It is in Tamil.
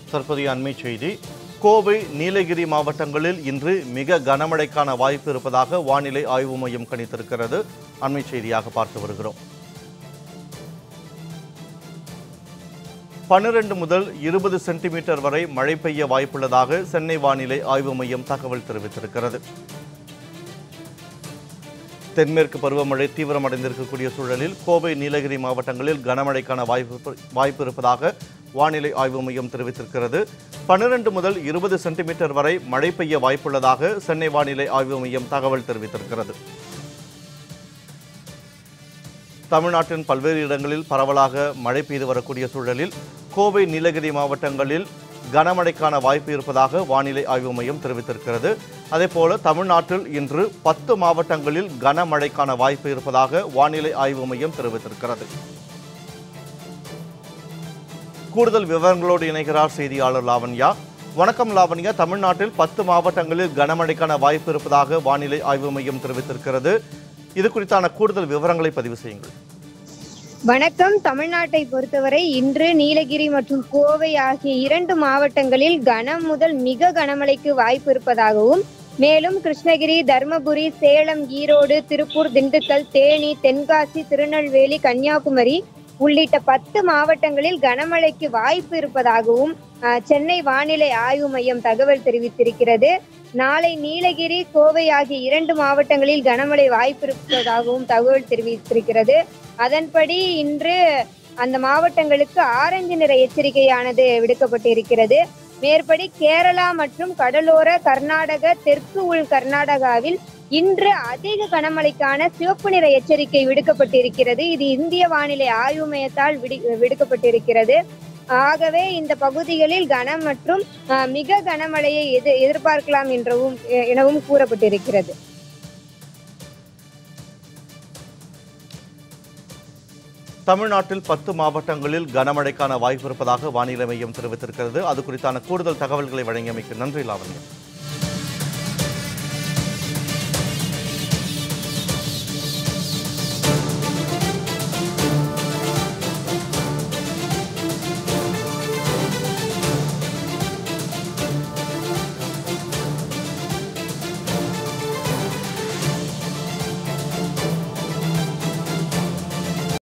தற்போதைய அண்மை செய்தி கோவை நீலகிரி மாவட்டங்களில் இன்று மிக கனமழைக்கான வாய்ப்பு இருப்பதாக வானிலை ஆய்வு மையம் கணித்திருக்கிறது அண்மை செய்தியாக பார்த்து வருகிறோம் பன்னிரண்டு முதல் இருபது சென்டிமீட்டர் வரை மழை பெய்ய வாய்ப்புள்ளதாக சென்னை வானிலை ஆய்வு மையம் தகவல் தெரிவித்திருக்கிறது தென்மேற்கு பருவமழை தீவிரமடைந்திருக்கக்கூடிய சூழலில் கோவை நீலகிரி மாவட்டங்களில் கனமழைக்கான வாய்ப்பு வாய்ப்பு இருப்பதாக வானிலை ஆய்வு மையம் தெரிவித்திருக்கிறது பன்னிரண்டு முதல் இருபது சென்டிமீட்டர் வரை மழை பெய்ய வாய்ப்புள்ளதாக சென்னை வானிலை ஆய்வு மையம் தகவல் தெரிவித்திருக்கிறது தமிழ்நாட்டின் பல்வேறு இடங்களில் பரவலாக மழை பெய்து வரக்கூடிய சூழலில் கோவை நீலகிரி மாவட்டங்களில் கனமழைக்கான வாய்ப்பு இருப்பதாக வானிலை ஆய்வு மையம் தெரிவித்திருக்கிறது அதேபோல தமிழ்நாட்டில் இன்று பத்து மாவட்டங்களில் கனமழைக்கான வாய்ப்பு இருப்பதாக வானிலை ஆய்வு மையம் தெரிவித்திருக்கிறது கூடுதல் விவரங்களோடு இணைகிறார் செய்தியாளர் லாவண்யா வணக்கம் லாவண்யா தமிழ்நாட்டில் பத்து மாவட்டங்களில் கனமழைக்கான வாய்ப்பு இருப்பதாக வானிலை ஆய்வு மையம் தெரிவித்திருக்கிறது இது குறித்தான கூடுதல் விவரங்களை பதிவு செய்யுங்கள் வணக்கம் தமிழ்நாட்டை பொறுத்தவரை இன்று நீலகிரி மற்றும் கோவை ஆகிய இரண்டு மாவட்டங்களில் கனம் முதல் மிக கனமழைக்கு வாய்ப்பு இருப்பதாகவும் மேலும் கிருஷ்ணகிரி தர்மபுரி சேலம் ஈரோடு திருப்பூர் திண்டுக்கல் தேனி தென்காசி திருநெல்வேலி கன்னியாகுமரி உள்ளிட்ட பத்து மாவட்டங்களில் கனமழைக்கு வாய்ப்பு இருப்பதாகவும் அஹ், சென்னை வானிலை ஆய்வு மையம் தகவல் தெரிவித்திருக்கிறது நாளை நீலகிரி கோவை ஆகிய இரண்டு மாவட்டங்களில் கனமழை வாய்ப்பு இருப்பதாகவும் தகவல் தெரிவித்திருக்கிறது அதன்படி இன்று அந்த மாவட்டங்களுக்கு ஆரஞ்சு நிற எச்சரிக்கையானது விடுக்கப்பட்டிருக்கிறது மேற்படி கேரளா மற்றும் கடலோர கர்நாடக தெற்கு உள் கர்நாடகாவில் இன்று அதிக கனமழைக்கான சிவப்பு நிற எச்சரிக்கை விடுக்கப்பட்டிருக்கிறது இது இந்திய வானிலை ஆய்வு மையத்தால் விடு விடுக்கப்பட்டிருக்கிறது ஆகவே இந்த பகுதிகளில் கனம் மற்றும் அஹ், மிக கனமழையை எது எதிர்பார்க்கலாம் என்றவும் எனவும் கூறப்பட்டிருக்கிறது தமிழ்நாட்டில் பத்து மாவட்டங்களில் கனமழைக்கான வாய்ப்பு இருப்பதாக வானிலை மையம் தெரிவித்திருக்கிறது அது குறித்தான கூடுதல் தகவல்களை வழங்கியமைக்கு நன்றி லாவண்யா